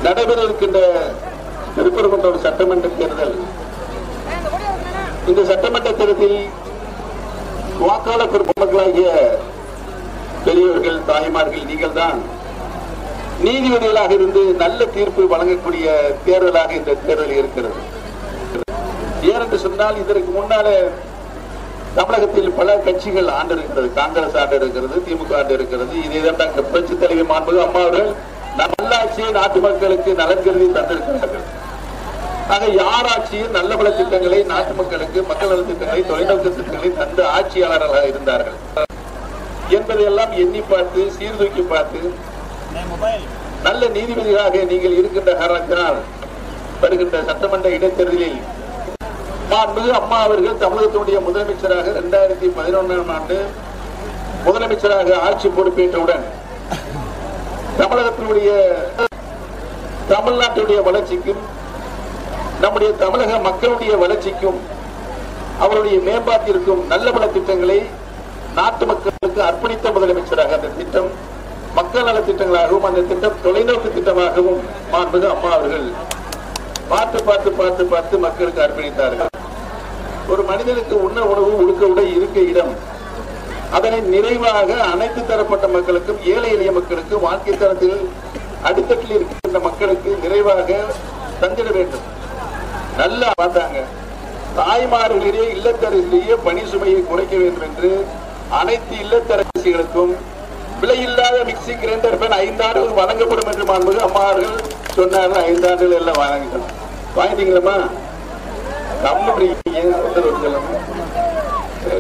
நடைபெற இருக்கின்ற திருப்பரங்குன்றம் சட்டமன்ற தேர்தல் இந்த சட்டமன்ற தேர்தலில் வாக்காளர் பெருமக்களாகிய பெரியவர்கள் தாய்மார்கள் நீங்கள் தான் நீதிபதிகளாக இருந்து நல்ல தீர்ப்பு வழங்கக்கூடிய தேர்தலாக இந்த தேர்தல் இருக்கிறது ஏனென்று சொன்னால் இதற்கு முன்னால தமிழகத்தில் பல கட்சிகள் ஆண்டு இருக்கிறது காங்கிரஸ் ஆண்டு இருக்கிறது திமுக ஆண்டு இருக்கிறது இதை தான் டாக்டர் புரட்சி தலைவி மாண்புக அம்மா அவர்கள் நல்லாட்சியை நாட்டு மக்களுக்கு நலன் கருதி தந்திருக்கிறார்கள் ஆக யார் ஆட்சியும் நல்ல பல திட்டங்களை நாட்டு மக்களுக்கு மக்கள் நல திட்டங்களை தொலைநோக்கு திட்டங்களை தந்த ஆட்சியாளர்களாக இருந்தார்கள் என்பதையெல்லாம் எண்ணி பார்த்து சீர்தூக்கி பார்த்து நல்ல நீதிபதிகளாக நீங்கள் இருக்கின்ற காரணத்தினால் வருகின்ற சட்டமன்ற இடைத்தேர்தலில் மாண்புமிகு அம்மா அவர்கள் தமிழகத்தினுடைய முதலமைச்சராக இரண்டாயிரத்தி பதினொன்றாம் ஆண்டு முதலமைச்சராக ஆட்சி பொறுப்பேற்றவுடன் தமிழகத்தினுடைய தமிழ்நாட்டுடைய வளர்ச்சிக்கும் நம்முடைய தமிழக மக்களுடைய வளர்ச்சிக்கும் அவருடைய மேம்பாட்டிற்கும் நல்ல பல திட்டங்களை நாட்டு மக்களுக்கு அர்ப்பணித்த முதலமைச்சராக அந்த திட்டம் மக்கள் நல திட்டங்களாகவும் அந்த திட்டம் தொலைநோக்கு திட்டமாகவும் மாண்புமிகு அம்மா அவர்கள் பார்த்து பார்த்து பார்த்து பார்த்து மக்களுக்கு அர்ப்பணித்தார்கள் ஒரு மனிதனுக்கு உண்ண உணவு உடுக்க உடை இருக்க இடம் அதனை நிறைவாக அனைத்து தரப்பட்ட மக்களுக்கும் ஏழை எளிய மக்களுக்கு வாழ்க்கை தரத்தில் அடித்தட்டில் இருக்கின்ற மக்களுக்கு நிறைவாக தந்திட வேண்டும் நல்லா பார்த்தாங்க தாய்மார்களிடையே இல்லத்தரசிலேயே பணி சுமையை குறைக்க வேண்டும் என்று அனைத்து இல்லத்தரசிகளுக்கும் விலையில்லாத மிக்சி கிரைண்டர் பெண் ஐந்தாண்டுகள் வழங்கப்படும் என்று மாண்புது அம்மார்கள் சொன்னார்கள் ஐந்தாண்டுகள் எல்லாம் வாங்கிக்கணும் வாங்கிட்டீங்களா கம்மி ஒருத்தர் ஒரு சொல்லணும் சரி.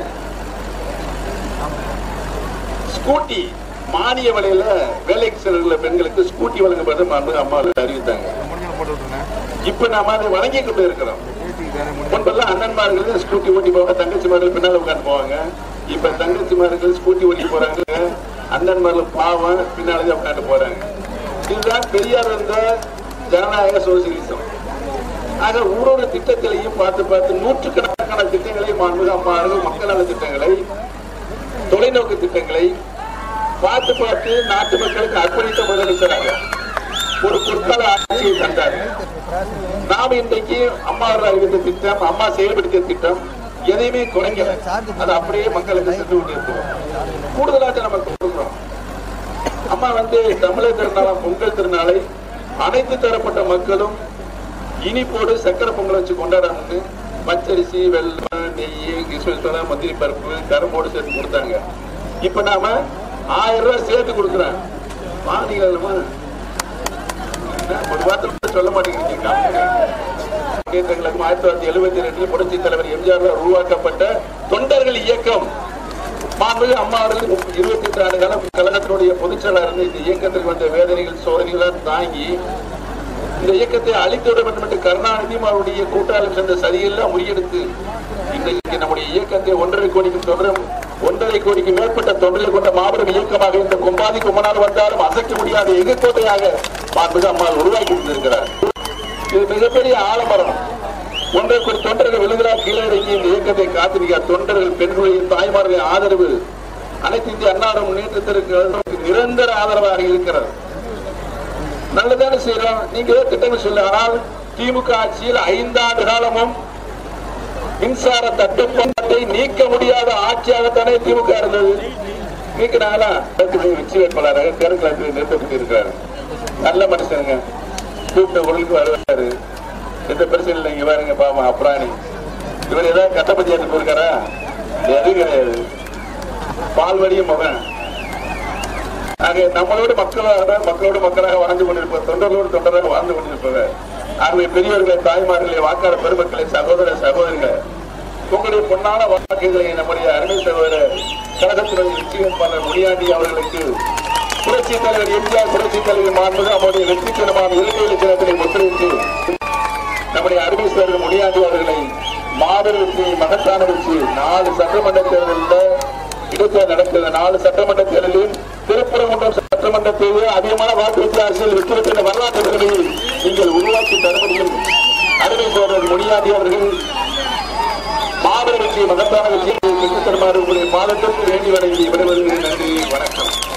ஸ்கூட்டி மானிய விலையில வேலைக்கு செல்கிற பெண்களுக்கு ஸ்கூட்டி வழங்கப்படும் மாண்புது அம்மார்கள் அறிவித்தாங்க இப்ப நாம அதை வழங்கி கொண்டு இருக்கிறோம் முன்பெல்லாம் அண்ணன்மார்கள் ஸ்கூட்டி ஓட்டி போவாங்க தங்கச்சிமார்கள் பின்னால உட்காந்து போவாங்க இப்ப தங்கச்சிமார்கள் ஸ்கூட்டி ஓட்டி போறாங்க அண்ணன்மார்கள் பாவம் பின்னாலே உட்காந்து போறாங்க இதுதான் பெரியார் வந்த ஜனநாயக சோசியலிசம் ஆக ஒவ்வொரு திட்டத்திலையும் பார்த்து பார்த்து நூற்றுக்கணக்கான திட்டங்களை மாண்புக அம்மார்கள் மக்கள் நல திட்டங்களை தொலைநோக்கு திட்டங்களை பார்த்து பார்த்து நாட்டு மக்களுக்கு அர்ப்பணித்த முதலமைச்சராக ஒரு பொற்கால ஆட்சியை தந்தார் நாம் இன்றைக்கு அம்மா அவர்கள் அறிவித்த திட்டம் அம்மா செயல்படுத்திய திட்டம் எதையுமே குறைங்கல அது அப்படியே மக்களுக்கு சென்று கொண்டிருக்கிறோம் கூடுதலாக நம்ம கொடுக்கிறோம் அம்மா வந்து தமிழர் திருநாளாம் பொங்கல் திருநாளை அனைத்து தரப்பட்ட மக்களும் இனிப்போடு சக்கரை பொங்கல் வச்சு கொண்டாடணும்னு பச்சரிசி வெள்ளம் நெய் கிருஷ்ண முந்திரி பருப்பு கரும்போடு சேர்த்து கொடுத்தாங்க இப்ப நாம ஆயிரம் ரூபாய் சேர்த்து கொடுக்குறேன் வாங்கிக்கலாமா ஒரு வார்த்தை சொல்ல மாட்டேங்கிறீங்க கேட்டங்களுக்கு ஆயிரத்தி தொள்ளாயிரத்தி எழுபத்தி ரெண்டில் புரட்சி தலைவர் எம்ஜிஆர் உருவாக்கப்பட்ட தொண்டர்கள் இயக்கம் மாண்புமிகு அம்மா அவர்கள் இருபத்தி எட்டு ஆண்டு காலம் கழகத்தினுடைய பொதுச் செயலாளர் இருந்து இந்த இயக்கத்திற்கு வந்த வேதனைகள் சோதனைகள் தாங்கி இந்த இயக்கத்தை அழித்துவிட வேண்டும் என்று கருணாநிதியும் அவருடைய கூட்டாளர் சேர்ந்த சதியெல்லாம் முறியெடுத்து இன்றைக்கு நம்முடைய இயக்கத்தை ஒன்றரை கோடிக்கு தொடரும் ஒன்றரை கோடிக்கு மேற்பட்ட தொண்டரை கொண்ட மாபெரும் இயக்கமாக இந்த கொம்பாதி கும்மனால் வந்தாலும் அசைக்க முடியாத எதிர்கோட்டையாக மாண்புமிகு அம்மா உருவாக்கி கொண்டிருக்கிறார் இது மிகப்பெரிய ஆலமரம் ஒன்றரை கோடி தொண்டர்கள் விழுகிறார் கீழே இறங்கி இந்த இயக்கத்தை காத்திருக்கிறார் தொண்டர்கள் பெண்களின் தாய்மார்களின் ஆதரவு அனைத்து இந்திய அன்னார முன்னேற்றத்திற்கு நிரந்தர ஆதரவாக இருக்கிறது நல்லதானே செய்யறோம் நீங்க ஏதோ திட்டங்கள் சொல்ல ஆனால் திமுக ஆட்சியில் ஐந்தாண்டு காலமும் மின்சார தட்டுப்பாட்டை நீக்க முடியாத ஆட்சியாகத்தானே திமுக இருந்தது நீக்கினாங்களா வெற்றி வேட்பாளராக தேர்தல் நிறுத்தப்பட்டு இருக்கிறார் நல்ல மனுஷனுங்க கூப்பிட்ட குரலுக்கு வருவாரு எந்த பிரச்சனை இல்லை இங்க பாருங்க பாமா அப்ராணி இவர் ஏதாவது கட்ட பஞ்சாயத்து போயிருக்காரா எதுவும் கிடையாது பால்வடிய முகம் ஆக நம்மளோடு மக்களாக மக்களோடு மக்களாக வாழ்ந்து கொண்டிருப்பவர் தொண்டர்களோடு தொண்டராக வாழ்ந்து கொண்டிருப்பவர் ஆகவே பெரியவர்களை தாய்மார்களே வாக்காளர் பெருமக்களை சகோதர சகோதரிகளை உங்களுடைய பொன்னான வாக்குகளை நம்முடைய அருமை சகோதரர் கழகத்துறை வெற்றி வேட்பாளர் முனியாண்டி அவர்களுக்கு புரட்சி தலைவர் எம்ஜிஆர் புரட்சி தலைவர் மாண்புக அவருடைய வெற்றிகரமான இலங்கையில் சின்னத்தினை முத்திரையிட்டு நம்முடைய அருமை சகோதரர் முனியாண்டி அவர்களை மாபெரும் வெற்றி மகத்தான வெற்றி நாலு சட்டமன்ற தேர்தலில் இடத்தில் நடக்கிற நாலு சட்டமன்ற தேர்தலில் திருப்பரங்குன்றம் சட்டமன்ற தேர்தலில் அதிகமான வாக்கு வித்தியாசத்தில் வெற்றி பெற்ற வரலாற்று பெருமையை நீங்கள் உருவாக்கி தர முடியும் அருமை சோழர் முனியாண்டி அவர்கள் மாபெரும் வெற்றி மகத்தான வெற்றியை பெற்றுத் தருமாறு உங்களுடைய பாதத்திற்கு வேண்டி வணங்கி விடைபெறுகிறேன் நன்றி வணக்கம்